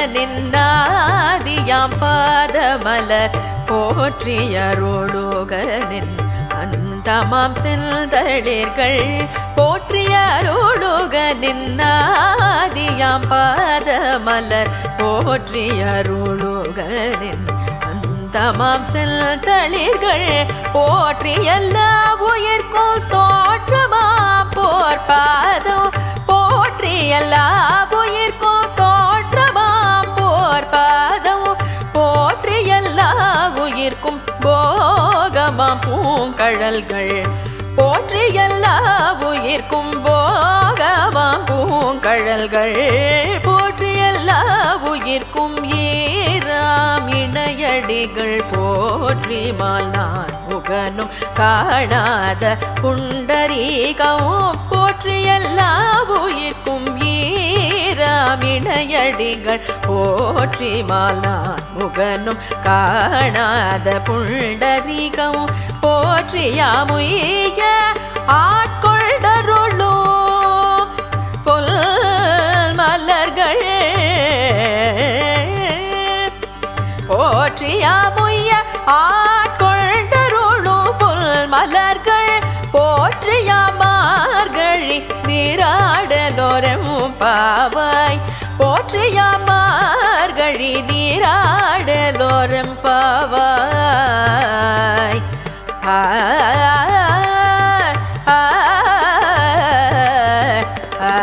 நின்னாதியாம் பாதமலர் போற்றியருளுகனின் அந்தமாம் செல்தளிர்கள் போற்றியருளுக நின்னாதியாம் பாதமலர் போற்றியருளுகனின் அந்தமாம் செல்தளிர்கள் போற்றி எல்லா உயிர்க்கும் தோற்றமாம் போர்பாதம் போற்றி எல்லா உயிர்க்கும் தோற்றமாம் போர்பாதம் போற்றி எல்லா உயிர்க்கும் போகமாம் பூங்கழல்கள் போற்றி எல்லா உயிர்க்கும் போகமாம் பூங்கழல்கள் போற்றி எல்லா உயிர்க்கும் ஏறாம் இணையடிகள் போற்றி மாலான் முகனும் காணாத புண்டரீகவும் போற்றி எல்லா உயிர்க்கும் ஏறாம் இணையடிகள் போற்றி மாலான் முகனும் காணாத புண்டரீகவும் போற்றியாமுய ஆட்கொண்டருளோ பொல் மலர்கள் போற்றியாமுய ஆட்கொண்டருளோ பொல் மலர்கள் போற்றியாமார்கழி நீராடலோரம் பாவாய் போற்றியாமார்கழி நீராடலோரம் பாவாய் ஆ ஆ ஆ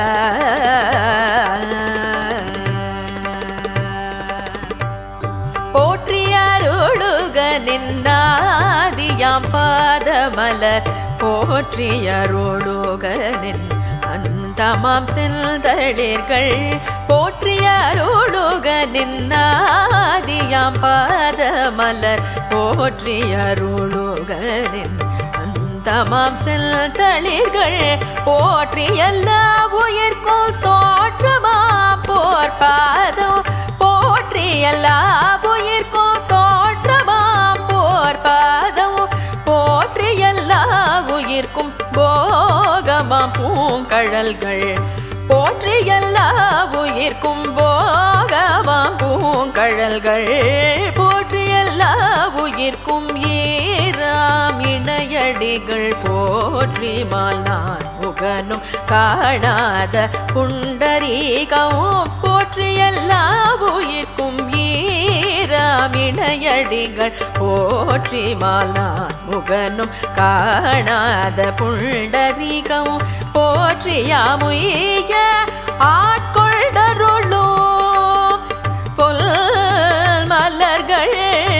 போற்றியருளுக நின்னாதியாம் பாதமலர் போற்றியருளுக நின் அந்தமாம் செல்தளிர்கள் போற்றியருளுக நின்னாதியாம் பாதமலர் போற்றியருளுக நின் அந்தமாம் செல்தளிர்கள் போற்றி எல்லா உயிர்க்கும் தோற்றமாம் போர்பாதம் போற்றி எல்லா உயிர்க்கும் தோற்றமாம் போர்பாதம் போற்றி எல்லா உயிர்க்கும் போகமாம் பூங்கழல்கள் போற்றி எல்லா உயிர்க்கும் போகமாம் பூங்கழல்கள் போற்றி எல்லா உயிர்க்கும் ஏறாம் இணையடிகள் போற்றி மாலான் முகனும் காணாத புண்டரீகவும் போற்றி எல்லா உயிர்க்கும் ஏறாம் இணையடிகள் போற்றி மாலான் முகனும் காணாத புண்டரீகவும் போற்றியாமுய ஆட்கொண்டருளோ பொல் மலர்கள்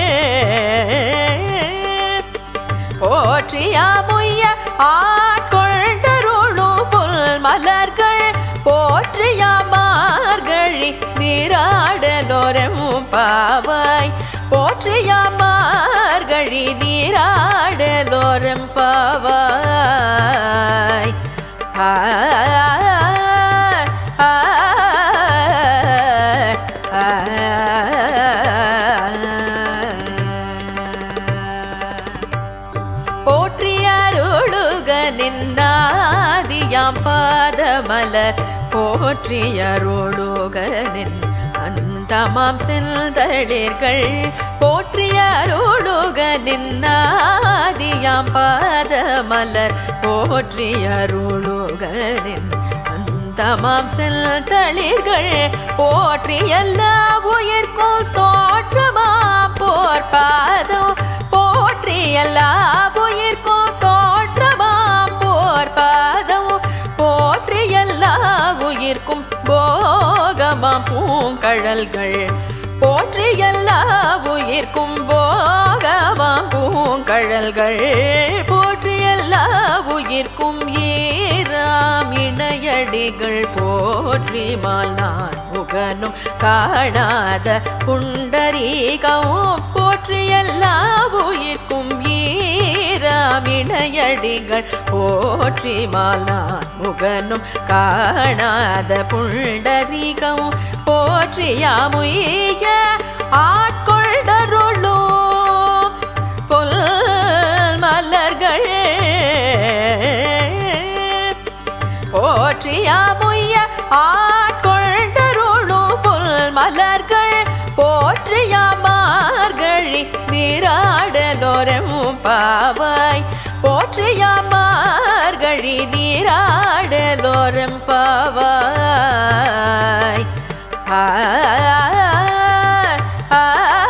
போற்றியாமுய ஆட்கொண்டருளோ பொல் மலர்கள் போற்றியாமார்கழி நீராடலோரம் பாவாய் போற்றியாமார்கழி நீராடலோரம் பாவாய் ஆ ஆ ஆ போற்றியருளுக நின்னாதியாம் பாதமலர் போற்றியருளுக நின் அந்தமாம் செல்தளிர்கள் போற்றியருளுக நின்னாதியாம் பாதமலர் போற்றியருளுக நின் அந்தமாம் செல்தளிர்கள் போற்றி எல்லா உயிர்க்கும் தோற்றமாம் போர்பாதம் போற்றி எல்லா உயிர்க்கும் தோற்றமாம் போர்பாதம் போற்றி எல்லா உயிர்க்கும் போகமாம் பூங்கழல்கள் போற்றி எல்லா உயிர்க்கும் போகமாம் பூங்கழல்கள் போற்றி எல்லா உயிர்க்கும் ஏறாம் இணையடிகள் போற்றி மாலான் முகனும் காணாத புண்டரீகவும் போற்றி எல்லா உயிர்க்கும் ஏறாம் இணையடிகள் போற்றி மாலான் முகனும் காணாத புண்டரீகவும் போற்றியாமுய ஆட்கொண்டருளோ பொல் மலர்கள் போற்றியாமுய ஆட்கொண்டருளோ புல் மலர்கள் போற்றிய மார்கழி நீராடலோரம் பாவாய் போற்றிய மார்கழி நீராடலோரம் பாவாய் ஆ ஆ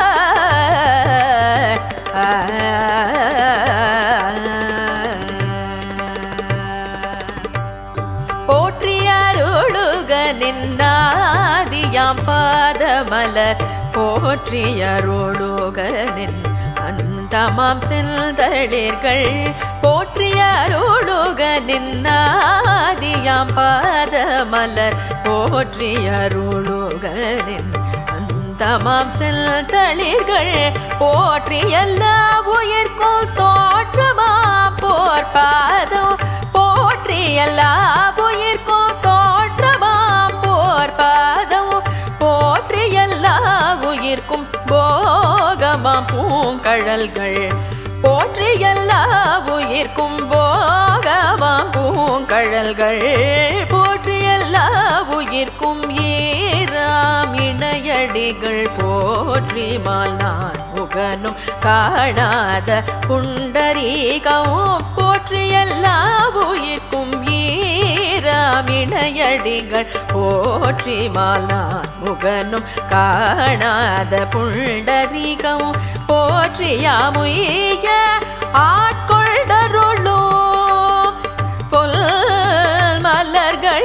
போற்றியருளுக நின்னாதியாம் பாதமலர் போற்றியருளுக நின் அந்தமாம் செல்தளிர்கள் போற்றியருளுக நின்னாதியாம் பாதமலர் போற்றியருளுக நின் அந்தமாம் செல்தளிர்கள் போற்றி எல்லா உயிர்க்கும் தோற்றமாம் போர் பாதம் போற்றி எல்லா உயிர்க்கும் தோற்றமாம் போர் பாதம் போற்றி எல்லா உயிர்க்கும் போகமாம் பூங்கழல்கள் போற்றி எல்லா உயிர்க்கும் போகமாம் பூங்கழல்கள் போற்றி எல்லா உயிர்க்கும் ஏறாம் இணையடிகள் போற்றி மால் நான் முகனும் காணாத புண்டரீகவும் போற்றி எல்லா உயிர்க்கும் ஏறாம் இணையடிகள் போற்றி மால் நான் முகனும் காணாத புண்டரீகவும் போற்றியாமுய ஆட்கொண்டருளோ பொல் மலர்கள்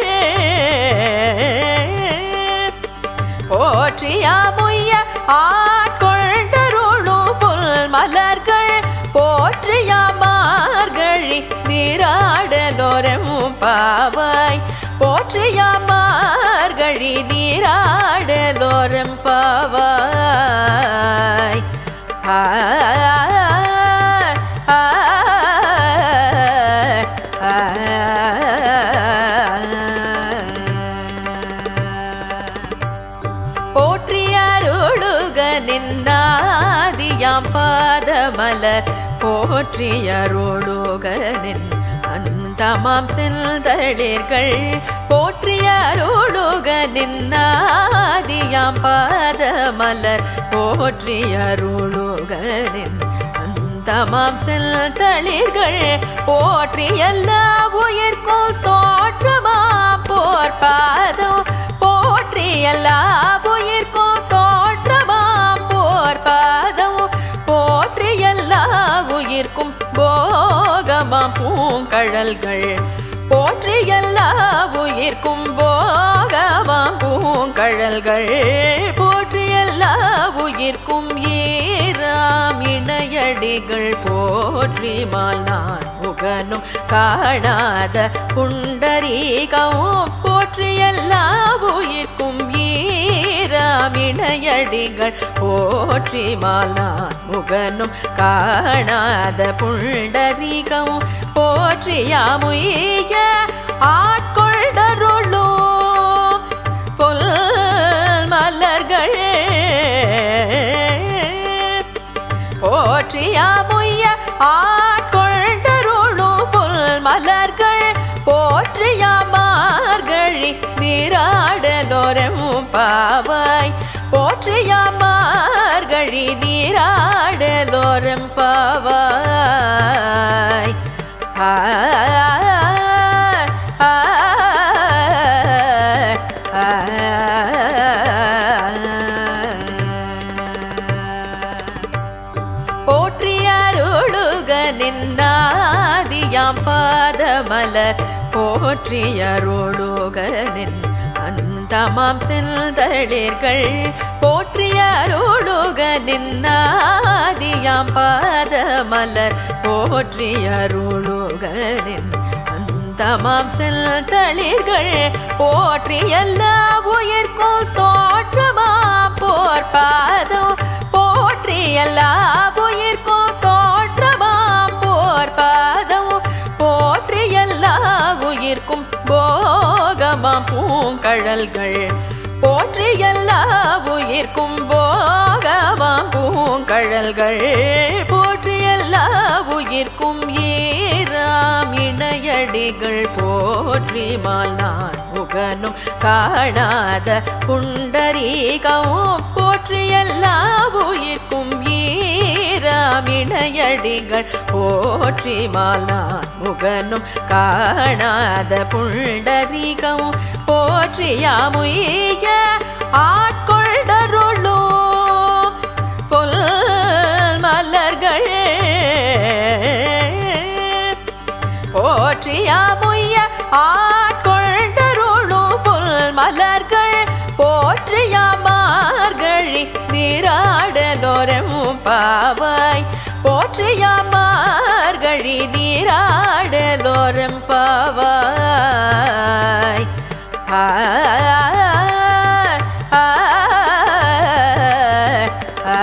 போற்றியாமுய ஆட்கொண்டருளோ பொல் மலர்கள் போற்றியாமார்கழி நீராடலோரம் பாவாய் போற்றியாமார்கழி நீராடலோரம் பாவாய் ஆ ஆ ஆ போற்றியருளுக நின்னாதியாம் பாதமலர் போற்றியருளுக நின் அந்தமாம் செல்தளிர்கள் போற்றியருளுக நின்னாதியாம் பாதமலர் போற்றியருளுக நின் அந்தமாம் செல்தளிர்கள் போற்றி எல்லா உயிர்க்கும் தோற்றமாம் போர் பாதம் போற்றி எல்லா உயிர்க்கும் தோற்றமாம் போர் பாதம் போற்றி எல்லா உயிர்க்கும் போகமாம் பூங்கழல்கள் போற்றி எல்லா உயிர்க்கும் போகமாம் பூங்கழல்கள் போற்றி எல்லா உயிர்க்கும் ஏறாம் இணையடிகள் போற்றி மால் நான் முகனும் காணாத புண்டரீகவும் போற்றி எல்லா உயிர்க்கும் ஏறாம் இணையடிகள் போற்றி மால் நான் முகனும் காணாத புண்டரீகவும் போற்றியாமுய ஆட்கொண்டருளோ பொல் மலர்கள் போற்றியாமுய ஆட்கொண்டருளோ பொல் மலர்கள் போற்றியாமார்கழி நீராடலோரம் பாவாய் போற்றியாமார்கழி நீராடலோரம் பாவாய் ஆ ஆ ஆ போற்றியருளுக நின்னாதியாம் பாதமலர் போற்றியருளுக நின் அந்தமாம் செல்தளிர்கள் போற்றியருளுக நின்னாதியாம் பாதமலர் போற்றியருளுக நின் அந்தமாம் செல்தளிர்கள் போற்றி எல்லா உயிர்க்கும் தோற்றமாம் போர் பாதம் போற்றி எல்லா உயிர்க்கும் தோற்றமாம் போர் பாதம் போற்றி எல்லா உயிர்க்கும் போகமாம் பூங்கழல்கள் போற்றி எல்லா உயிர்க்கும் போகமாம் பூங்கழல்கள் போற்றி எல்லா உயிர்க்கும் ஏறா ஈராம் இணையடிகள் போற்றி மாலான் முகனும் காணாத புண்டரீகவும் போற்றி எல்லா உயிர்க்கும் ஈராம் இணையடிகள் போற்றி மாலான் முகனும் காணாத புண்டரீகவும் போற்றியாமுய ஆட்கொண்டருளோ பொல் மலர்கள் போற்றியாமுய ஆட்கொண்டருளும் புல் மலர்கள் போற்றியாமார்கழி நீராடலோரம் பாவாய் போற்றியாமார்கழி நீராடலோரம் பாவாய் ஆ ஆ ஆ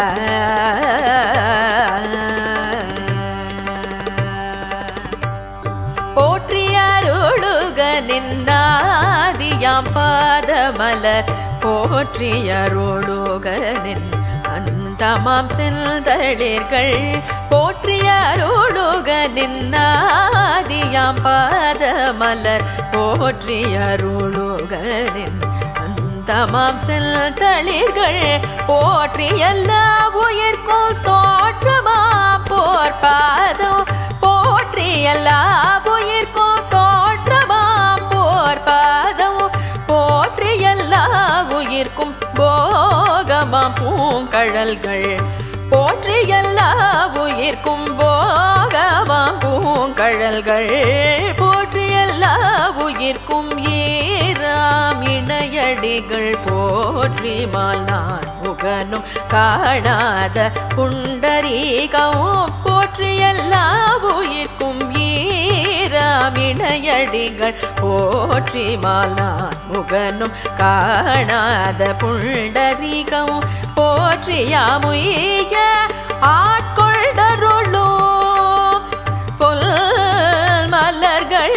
போற்றியருளுக நின்னாதியாம் பாதமலர் போற்றியருளுக நின் அந்தமாம் செல்தளிர்கள் போற்றியருளுக நின்னாதியாம் பாதமலர் போற்றியருளுக நின் அந்தமாம் செல்தளிர்கள் போற்றி எல்லா உயிர்க்கும் தோற்றமாம் போர்பாதம் போற்றி எல்லா உயிர்க்கும் தோற்றமாம் போர்பாதம் போற்றி எல்லா உயிர்க்கும் போகமாம் பூங்கழல்கள் போற்றி எல்லா உயிர்க்கும் போகமாம் பூங்கழல்கள் போற்றி எல்லா உயிர்க்கும் ஏறாம் இணையடிகள் போற்றி மாலான் முகனும் காணாத புண்டரீகவும் போற்றி எல்லா உயிர்க்கும் ஏறாம் இணையடிகள் போற்றி மாலான் முகனும் காணாத புண்டரீகவும் போற்றியாமுய ஆட்கொண்டருளோ பொல் மலர்கள்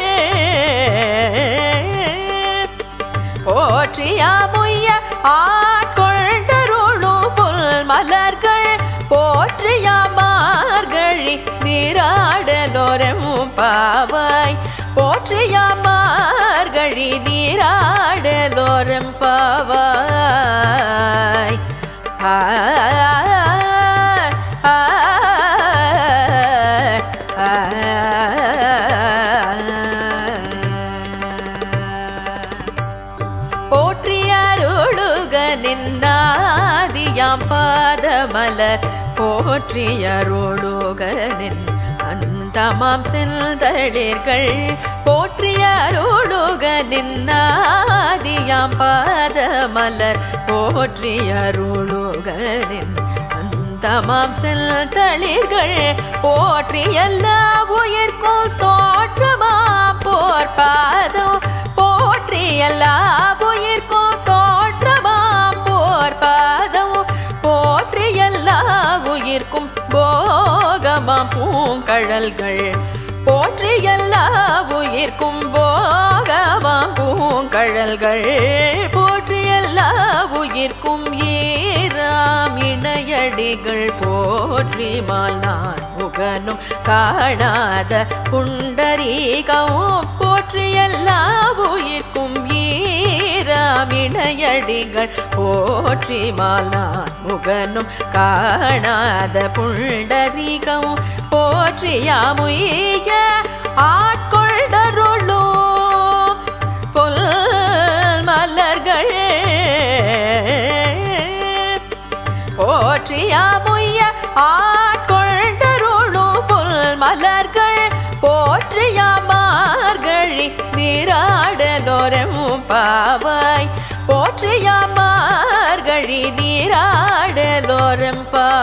போற்றியாமுய ஆட்கொண்டருளும் புல் மலர்கள் போற்றியாமார்கழி நீராடலோரம் பாவாய் போற்றியாமார்கழி நீராடலோரம் பாவாய் ஆ ஆ ஆ போற்றியருளுக நின்னாதியாம் பாதமலர் போற்றியருளுக நின் அந்தமாம் செல்தளிர்கள் போற்றியருளுக நின்னாதியாம் பாதமலர் போற்றியருளுக நின் அந்தமாம் செல்தளிர்கள் போற்றி எல்லா உயிர்க்கும் தோற்றமாம் போர்பாதம் போற்றி எல்லா உயிர்க்கும் தோற்றமாம் போர்பாதம் போற்றி எல்லா உயிர்க்கும் போகமாம் பூங்கழல்கள் போற்றி எல்லா உயிர்க்கும் போகமாம் பூங்கழல்கள் போற்றி எல்லா உயிர்க்கும் ஏறாம் இணையடிகள் போற்றி மாலான் முகனும் காணாத புண்டரீகவும் போற்றி எல்லா உயிர்க்கும் ஏறாம் இணையடிகள் போற்றி மாலான் முகனும் காணாத புண்டரீகவும் போற்றியாமுய ஆட்கொண்டருளோ பொல் மலர்கள் போற்றியாமுய ஆட்கொண்டருளும் புல் மலர்கள் போற்றியாமார்கழி நீராடலோரம் பாவாய் போற்றியாமார்கழி நீராடலோரம்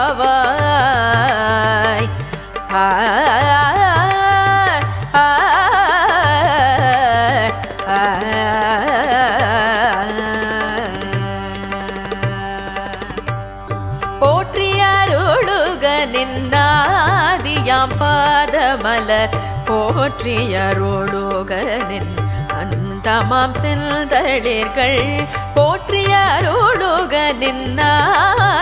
பாவாய் ஆ ஆ ஆ போற்றியருளுக நின்னாதியாம் பாதமலர் போற்றியருளுக நின் அந்தமாம் செல்தளிர்கள் போற்றியருளுக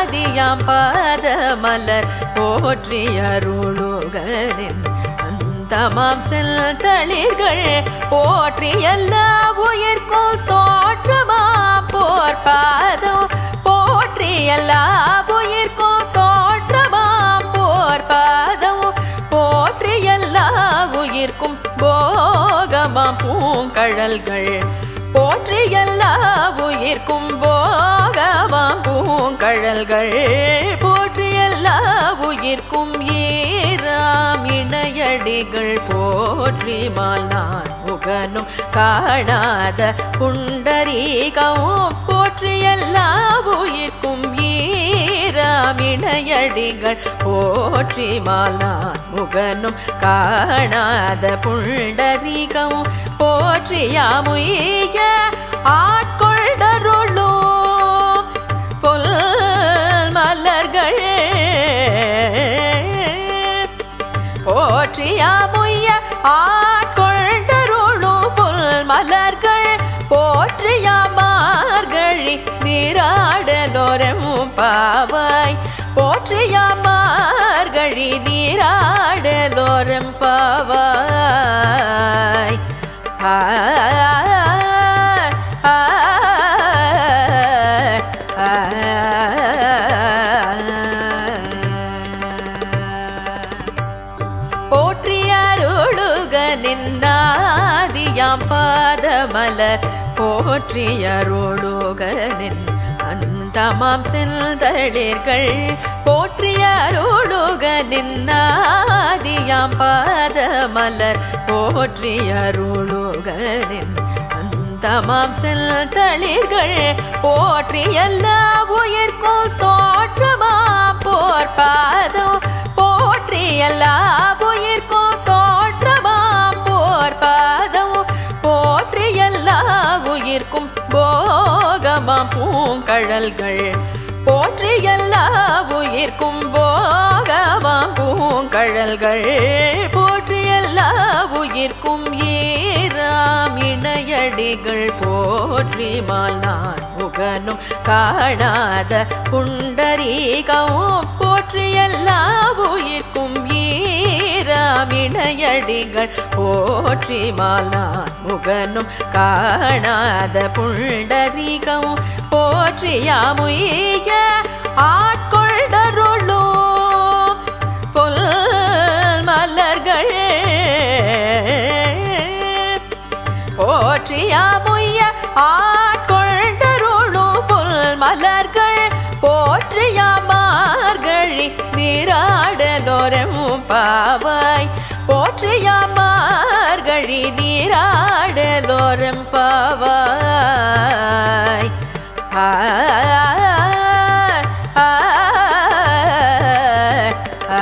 நின்னாதியாம் பாதமலர் போற்றியருளுக நின் அந்தமாம் செல்தளிர்கள் போற்றி எல்லா உயிர்க்கும் தோற்றமாம் போர்பாதம் போற்றி எல்லா உயிர்க்கும் தோற்றமாம் போர்பாதம் போற்றி எல்லா உயிர்க்கும் போகமாம் பூங்கழல்கள் போற்றி எல்லா உயிர்க்கும் போகமாம் பூங்கழல்கள் போற்றி எல்லா உயிர்க்கும் ஏறாம் இணையடிகள் போற்றி மால் முகனும் காணாத புண்டரீகவும் போற்றி எல்லா உயிர்க்கும் ஏறாம் இணையடிகள் போற்றி மால் முகனும் காணாத புண்டரீகவும் போற்றியாமுய ஆட்கொண்டருளோ பொல் மலர்கள் போற்றியாமுய ஆட்கொண்டருளோ பொல் மலர்கள் போற்றியாமார்கழி நீராடலோரம் பாவாய் போற்றியாமார்கழி நீராடலோரம் பாவாய் ஆ ஆ ஆ போற்றியருளுக நின்னாதியாம் பாதமலர் போற்றியருளுக நின் அந்தமாம் செல்தளிர்கள் போற்றியருளுக நின்னாதியாம் பாதமலர் போற்றியருளுக நின் அந்தமாம் செல்தளிர்கள் போற்றி எல்லா உயிர்க்கும் தோற்றமாம் போர்பாதம் போற்றி எல்லா உயிர்க்கும் தோற்றமாம் போர்பாதம் போற்றி எல்லா உயிர்க்கும் போகமாம் பூங்கழல்கள் போற்றி எல்லா உயிர்க்கும் போகமாம் பூங்கழல்கள் போற்றி எல்லா உயிர்க்கும் ஏறாம் இணையடிகள் போற்றி மால் நான் முகனும் காணாத புண்டரீகவும் போற்றி எல்லா உயிர்க்கும் ஏறாம் இணையடிகள் போற்றி மால் நான் முகனும் காணாத புண்டரீகவும் போற்றியாமுய ஆட்கொண்டருளோ பொல் மலர்கள் போற்றியாமுய ஆட்கொண்டருளோ பொல் மலர்கள் போற்றியாமார்கழி நீராடலோரம் பாவாய் போற்றியாமார்கழி நீராடலோரம் பாவாய் ஆ ஆ ஆ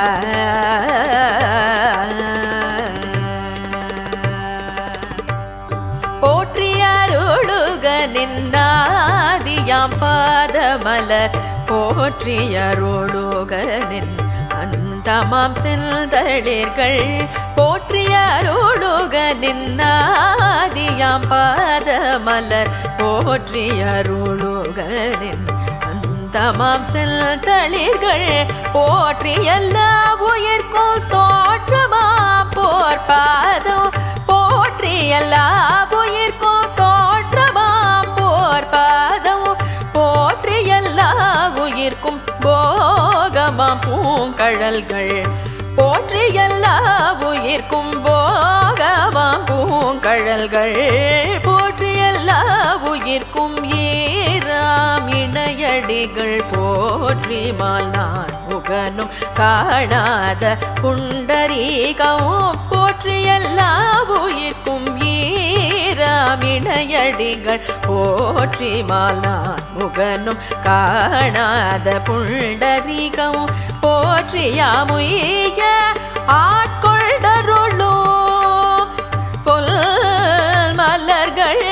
போற்றியருளுக நின்னாதியாம் பாதமலர் போற்றியருளுக நின் அந்தமாம் செல்தளிர்கள் போற்றியருளுக நின்னாதியாம் பாதமலர் போற்றியருளுக நின் அந்தமாம் செல்தளிர்கள் போற்றி எல்லா உயிர்க்கும் தோற்றமாம் போர்பாதம் போற்றி எல்லா உயிர்க்கும் தோற்றமாம் போர்பாதம் போற்றி எல்லா உயிர்க்கும் போகமாம் பூங்கழல்கள் போற்றி எல்லா உயிர்க்கும் போகமாம் பூங்கழல்கள் போற்றி எல்லா உயிர்க்கும் ஏறாம் இணையடிகள் போற்றி மால் நான் முகனும் காணாத புண்டரீகவும் போற்றி எல்லா உயிர்க்கும் ஏறாம் இணையடிகள் போற்றி மால் நான் முகனும் காணாத புண்டரீகவும் போற்றியாமுய ஆட்கொண்டருளோ பொல் மலர்கள்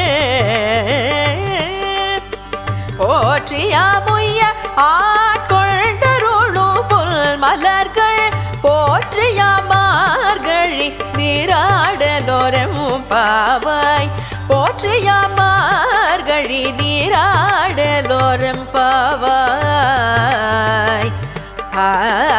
போற்றியாமுய ஆட்கொண்டருளோ பொல் மலர்கள் போற்றியாமார்கழி நீராடலோரம் பாவாய் போற்றியாமார்கழி நீராடலோரம் பாவாய் ஆ